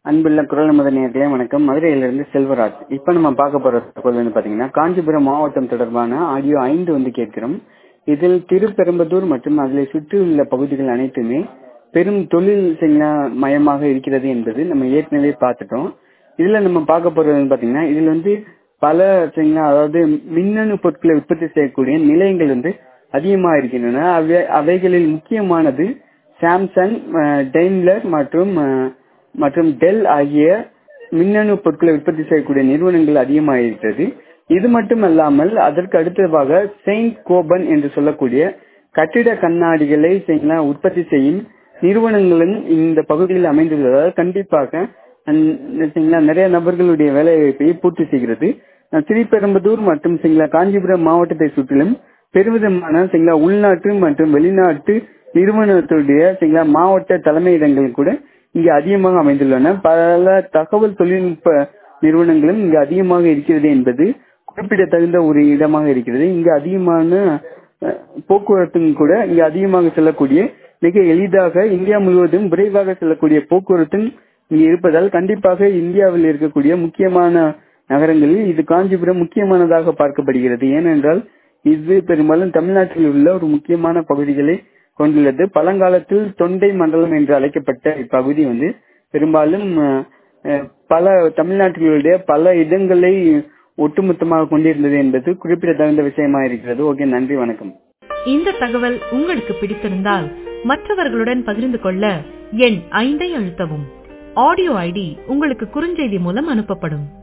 அன்புள்ள குரல் நமது நேர்களே வணக்கம் மதுரையிலிருந்து செல்வராஜ் இப்போ நம்ம பார்க்க போற தகவல் வந்து பாத்தீங்கன்னா காஞ்சிபுரம் மாவட்டம் தொடர்பான ஆடியோ ஐந்து வந்து கேட்கிறோம் இதில் திருப்பெரும்பதூர் மற்றும் அதில் சுற்றியுள்ள பகுதிகள் அனைத்துமே பெரும் தொழில் செய்ய மயமாக இருக்கிறது என்பது நம்ம ஏற்கனவே பார்த்துட்டோம் இதுல நம்ம பார்க்க போறது வந்து பாத்தீங்கன்னா இதுல வந்து பல சரிங்களா அதாவது மின்னணு பொருட்களை உற்பத்தி செய்யக்கூடிய நிலையங்கள் வந்து அதிகமா இருக்கின்றன அவை அவைகளில் முக்கியமானது சாம்சங் டெய்ம்லர் மற்றும் அஹ், மற்றும் டெல் ஆகிய மின்னணு பொருட்களை உற்பத்தி செய்யக்கூடிய நிறுவனங்கள் அதிகமாக இருக்கிறது இது மட்டுமல்லாமல் அதற்கு அடுத்ததாக செயின்ட் கோபன் என்று சொல்லக்கூடிய கட்டிட கண்ணாடிகளை சரிங்களா, உற்பத்தி செய்யும் நிறுவனங்களும் இந்த பகுதியில் அமைந்துள்ளதால் கண்டிப்பாக அந்த சரிங்களா, நிறைய நபர்களுடைய வேலைவாய்ப்பை பூர்த்தி செய்கிறது அஹ், திருப்பெரும்புதூர் மற்றும் சரிங்களா, காஞ்சிபுரம் மாவட்டத்தை சுற்றிலும் பெருவிதமான சரிங்களா, உள்நாட்டு மற்றும் வெளிநாட்டு நிறுவனத்துடைய சரிங்களா, மாவட்ட தலைமையிடங்கள் கூட இங்கு அதிகமாக அமைந்துள்ளன பல தகவல் தொழில்நுட்ப நிறுவனங்களும் இங்கு அதிகமாக இருக்கிறது என்பது குறிப்பிடத்தகுந்த ஒரு இடமாக இருக்கிறது இங்கு அதிகமான அஹ், போக்குவரத்தும் கூட இங்கு அதிகமாக செல்லக்கூடிய மிக எளிதாக இந்தியா முழுவதும் விரைவாக செல்லக்கூடிய போக்குவரத்தும் இங்கு இருப்பதால் கண்டிப்பாக இந்தியாவில் இருக்கக்கூடிய முக்கியமான நகரங்களில் இது காஞ்சிபுரம் முக்கியமானதாக பார்க்கப்படுகிறது ஏனென்றால் இது பெரும்பாலும் தமிழ்நாட்டில் உள்ள ஒரு முக்கியமான பகுதிகளை கொண்டுள்ளது பழங்காலத்தில் தொண்டை மண்டலம் என்று அழைக்கப்பட்ட இப்பகுதி வந்து பெரும்பாலும் அஹ், அஹ், பல தமிழ்நாட்டிலுடைய பல இடங்களை ஒட்டுமொத்தமாக கொண்டிருந்தது என்பது குறிப்பிடத்தகுந்த விஷயமா இருக்கிறது ஓகே நன்றி வணக்கம் இந்த தகவல் உங்களுக்கு பிடித்திருந்தால் மற்றவர்களுடன் பகிர்ந்து கொள்ள எண் ஐந்தை அழுத்தவும் ஆடியோ ஐடி உங்களுக்கு குறுஞ்செய்தி மூலம் அனுப்பப்படும்